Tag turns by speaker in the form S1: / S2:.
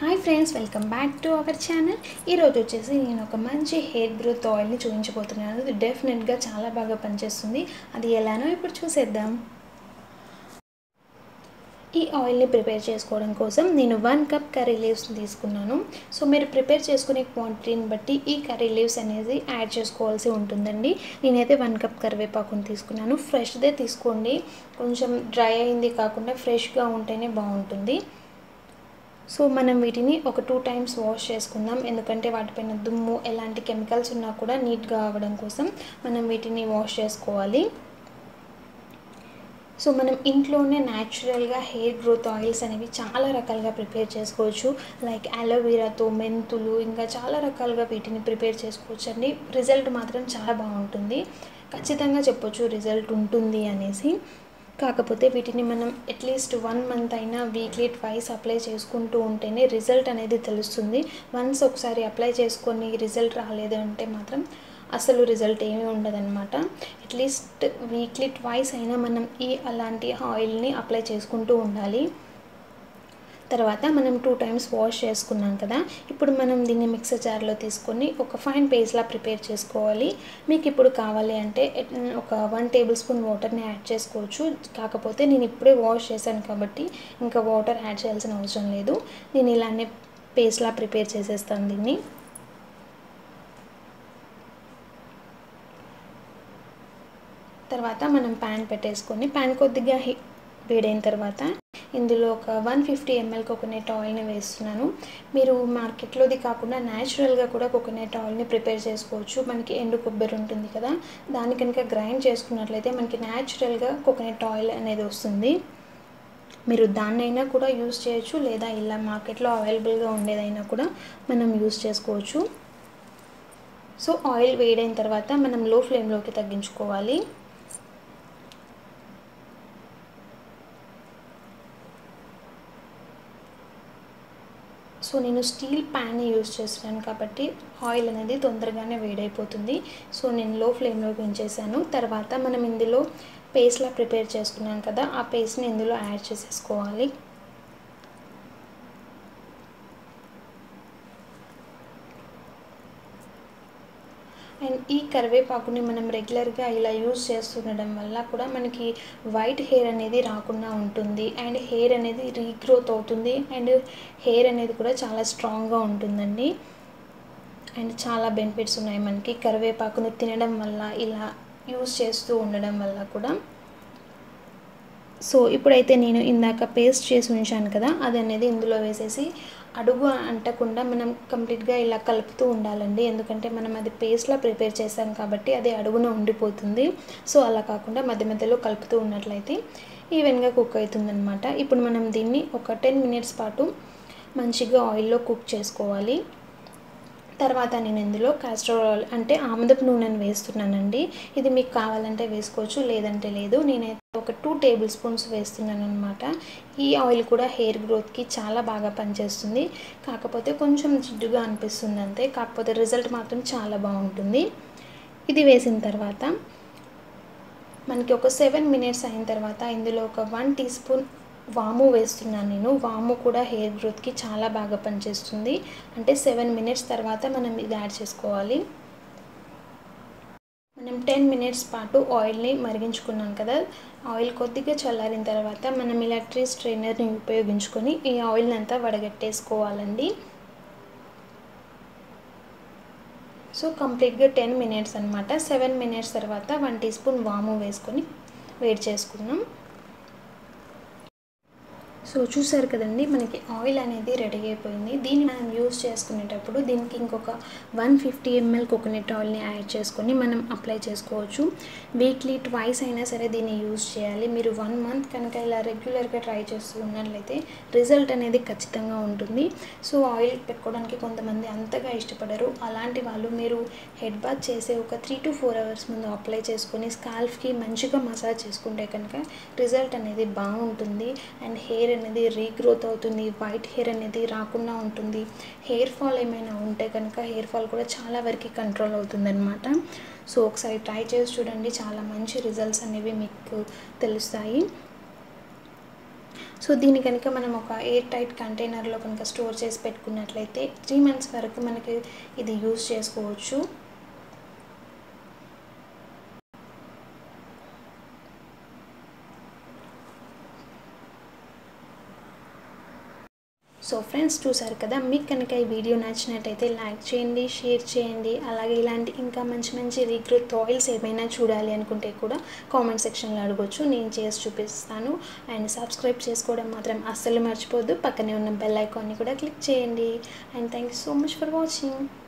S1: hi friends welcome back to our channel ఈరోజు వచ్చేసి నేను ఒక మంచి హెయిర్ గ్రోత్ ఆయిల్ని చూపించబోతున్నాను ఇది డెఫినెట్గా చాలా బాగా పనిచేస్తుంది అది ఎలానో ఇప్పుడు చూసేద్దాం ఈ ఆయిల్ని ప్రిపేర్ చేసుకోవడం కోసం నేను వన్ కప్ కర్రీ లీవ్స్ తీసుకున్నాను సో మీరు ప్రిపేర్ చేసుకునే క్వాంటిటీని బట్టి ఈ కర్రీ లీవ్స్ అనేది యాడ్ చేసుకోవాల్సి ఉంటుందండి నేనైతే వన్ కప్ కరివేపాకుని తీసుకున్నాను ఫ్రెష్దే తీసుకోండి కొంచెం డ్రై అయింది కాకుండా ఫ్రెష్గా ఉంటేనే బాగుంటుంది సో మనం వీటిని ఒక టూ టైమ్స్ వాష్ చేసుకుందాం ఎందుకంటే వాటిపైన దుమ్ము ఎలాంటి కెమికల్స్ ఉన్నా కూడా నీట్గా అవ్వడం కోసం మనం వీటిని వాష్ చేసుకోవాలి సో మనం ఇంట్లోనే న్యాచురల్గా హెయిర్ గ్రోత్ ఆయిల్స్ అనేవి చాలా రకాలుగా ప్రిపేర్ చేసుకోవచ్చు లైక్ అలోవెరాతో మెంతులు ఇంకా చాలా రకాలుగా వీటిని ప్రిపేర్ చేసుకోవచ్చు అండి రిజల్ట్ మాత్రం చాలా బాగుంటుంది ఖచ్చితంగా చెప్పొచ్చు రిజల్ట్ ఉంటుంది అనేసి కాకపోతే వీటిని మనం అట్లీస్ట్ వన్ మంత్ అయినా వీక్లీ ట్వైస్ అప్లై చేసుకుంటూ ఉంటేనే రిజల్ట్ అనేది తెలుస్తుంది వన్స్ ఒకసారి అప్లై చేసుకొని రిజల్ట్ రాలేదు అంటే మాత్రం అసలు రిజల్ట్ ఏమీ ఉండదన్నమాట అట్లీస్ట్ వీక్లీ ట్వైస్ అయినా మనం ఈ అలాంటి ఆయిల్ని అప్లై చేసుకుంటూ ఉండాలి తర్వాత మనం టూ టైమ్స్ వాష్ చేసుకున్నాం కదా ఇప్పుడు మనం దీన్ని మిక్సర్ జార్లో తీసుకొని ఒక ఫైన్ పేస్ట్లా ప్రిపేర్ చేసుకోవాలి మీకు ఇప్పుడు కావాలి అంటే ఒక వన్ టేబుల్ స్పూన్ వాటర్ని యాడ్ చేసుకోవచ్చు కాకపోతే నేను ఇప్పుడే వాష్ చేశాను కాబట్టి ఇంకా వాటర్ యాడ్ చేయాల్సిన అవసరం లేదు నేను ఇలానే పేస్ట్లా ప్రిపేర్ చేసేస్తాను దీన్ని తర్వాత మనం ప్యాన్ పెట్టేసుకొని ప్యాన్ కొద్దిగా వేడైన తర్వాత ఇందులో ఒక వన్ ఫిఫ్టీ ఎంఎల్ కోకోనట్ ఆయిల్ని వేస్తున్నాను మీరు మార్కెట్లోది కాకుండా న్యాచురల్గా కూడా కోకోనట్ ఆయిల్ని ప్రిపేర్ చేసుకోవచ్చు మనకి ఎండు కొబ్బరి ఉంటుంది కదా దాని కనుక గ్రైండ్ చేసుకున్నట్లయితే మనకి న్యాచురల్గా కోకోనట్ ఆయిల్ అనేది వస్తుంది మీరు దాన్నైనా కూడా యూస్ చేయొచ్చు లేదా ఇలా మార్కెట్లో అవైలబుల్గా ఉండేదైనా కూడా మనం యూస్ చేసుకోవచ్చు సో ఆయిల్ వేడైన తర్వాత మనం లో ఫ్లేమ్లోకి తగ్గించుకోవాలి సో నేను స్టీల్ ప్యాన్ని యూస్ చేస్తున్నాను కాబట్టి ఆయిల్ అనేది తొందరగానే వేడైపోతుంది సో నేను లో ఫ్లేమ్లోకి ఉంచేసాను తర్వాత మనం ఇందులో పేస్ట్లా ప్రిపేర్ చేసుకున్నాం కదా ఆ పేస్ట్ని ఇందులో యాడ్ చేసేసుకోవాలి అండ్ ఈ కరివేపాకుని మనం రెగ్యులర్గా ఇలా యూజ్ చేస్తుండడం వల్ల కూడా మనకి వైట్ హెయిర్ అనేది రాకుండా ఉంటుంది అండ్ హెయిర్ అనేది రీగ్రోత్ అవుతుంది అండ్ హెయిర్ అనేది కూడా చాలా స్ట్రాంగ్గా ఉంటుందండి అండ్ చాలా బెనిఫిట్స్ ఉన్నాయి మనకి కరివేపాకుని తినడం వల్ల ఇలా యూజ్ చేస్తూ ఉండడం వల్ల కూడా సో ఇప్పుడైతే నేను ఇందాక పేస్ట్ చేసి ఉంచాను కదా అది అనేది ఇందులో వేసేసి అడుగు అంటకుండా మనం కంప్లీట్గా ఇలా కలుపుతూ ఉండాలండి ఎందుకంటే మనం అది పేస్ట్లా ప్రిపేర్ చేసాం కాబట్టి అది అడుగున ఉండిపోతుంది సో అలా కాకుండా మధ్య మధ్యలో కలుపుతూ ఉన్నట్లయితే ఈవెన్గా కుక్ అవుతుందన్నమాట ఇప్పుడు మనం దీన్ని ఒక టెన్ మినిట్స్ పాటు మంచిగా ఆయిల్లో కుక్ చేసుకోవాలి తర్వాత నేను ఇందులో కాస్టర్ ఆయిల్ అంటే ఆముదపు నూనెను వేస్తున్నానండి ఇది మీకు కావాలంటే వేసుకోవచ్చు లేదంటే లేదు నేనైతే ఒక టూ టేబుల్ స్పూన్స్ వేస్తున్నాను అనమాట ఈ ఆయిల్ కూడా హెయిర్ గ్రోత్కి చాలా బాగా పనిచేస్తుంది కాకపోతే కొంచెం జిడ్డుగా అనిపిస్తుంది అంతే కాకపోతే రిజల్ట్ మాత్రం చాలా బాగుంటుంది ఇది వేసిన తర్వాత మనకి ఒక సెవెన్ మినిట్స్ అయిన తర్వాత ఇందులో ఒక వన్ టీ స్పూన్ వాము వేస్తున్నాను నేను వాము కూడా హెయిర్ గ్రోత్కి చాలా బాగా పనిచేస్తుంది అంటే సెవెన్ మినిట్స్ తర్వాత మనం ఇది యాడ్ చేసుకోవాలి మనం టెన్ మినిట్స్ పాటు ఆయిల్ని మరిగించుకున్నాం కదా ఆయిల్ కొద్దిగా చల్లారిన తర్వాత మనం ఇలక్ట్రీ స్ట్రైనర్ని ఉపయోగించుకొని ఈ ఆయిల్ని అంతా వడగట్టేసుకోవాలండి సో కంప్లీట్గా టెన్ మినిట్స్ అనమాట సెవెన్ మినిట్స్ తర్వాత వన్ టీ స్పూన్ వాము వేసుకొని వేడి చేసుకున్నాం సో చూసారు కదండి మనకి ఆయిల్ అనేది రెడీ అయిపోయింది దీన్ని మనం యూస్ చేసుకునేటప్పుడు దీనికి ఇంకొక వన్ ఫిఫ్టీ ఎంఎల్ కోకోనట్ ఆయిల్ని యాడ్ చేసుకొని మనం అప్లై చేసుకోవచ్చు వీక్లీ ట్వైస్ అయినా సరే దీన్ని యూస్ చేయాలి మీరు వన్ మంత్ కనుక ఇలా రెగ్యులర్గా ట్రై చేస్తూ ఉన్నట్లయితే రిజల్ట్ అనేది ఖచ్చితంగా ఉంటుంది సో ఆయిల్ పెట్టుకోవడానికి కొంతమంది అంతగా ఇష్టపడరు అలాంటి వాళ్ళు మీరు హెడ్ బాత్ చేసే ఒక త్రీ టు ఫోర్ అవర్స్ ముందు అప్లై చేసుకొని స్కాల్ఫ్కి మంచిగా మసాజ్ చేసుకుంటే కనుక రిజల్ట్ అనేది బాగుంటుంది అండ్ హెయిర్ అనేది రీగ్రోత్ అవుతుంది వైట్ హెయిర్ అనేది రాకుండా ఉంటుంది హెయిర్ ఫాల్ ఏమైనా ఉంటే కనుక హెయిర్ ఫాల్ కూడా చాలా వరకు కంట్రోల్ అవుతుందన్నమాట సో ఒకసారి ట్రై చేసి చూడండి చాలా మంచి రిజల్ట్స్ అనేవి మీకు తెలుస్తాయి సో దీన్ని కనుక మనం ఒక ఎయిర్ టైట్ కంటైనర్లో కనుక స్టోర్ చేసి పెట్టుకున్నట్లయితే త్రీ మంత్స్ వరకు మనకి ఇది యూస్ చేసుకోవచ్చు సో ఫ్రెండ్స్ చూసారు కదా మీకు కనుక ఈ వీడియో నచ్చినట్టయితే లైక్ చేయండి షేర్ చేయండి అలాగే ఇలాంటి ఇంకా మంచి మంచి రీగ్రోత్ ఆయిల్స్ ఏమైనా చూడాలి అనుకుంటే కూడా కామెంట్ సెక్షన్లో అడగొచ్చు నేను చేసి చూపిస్తాను అండ్ సబ్స్క్రైబ్ చేసుకోవడం మాత్రం అస్సలు మర్చిపోద్దు పక్కనే ఉన్న బెల్ ఐకాన్ని కూడా క్లిక్ చేయండి and thank you so much for watching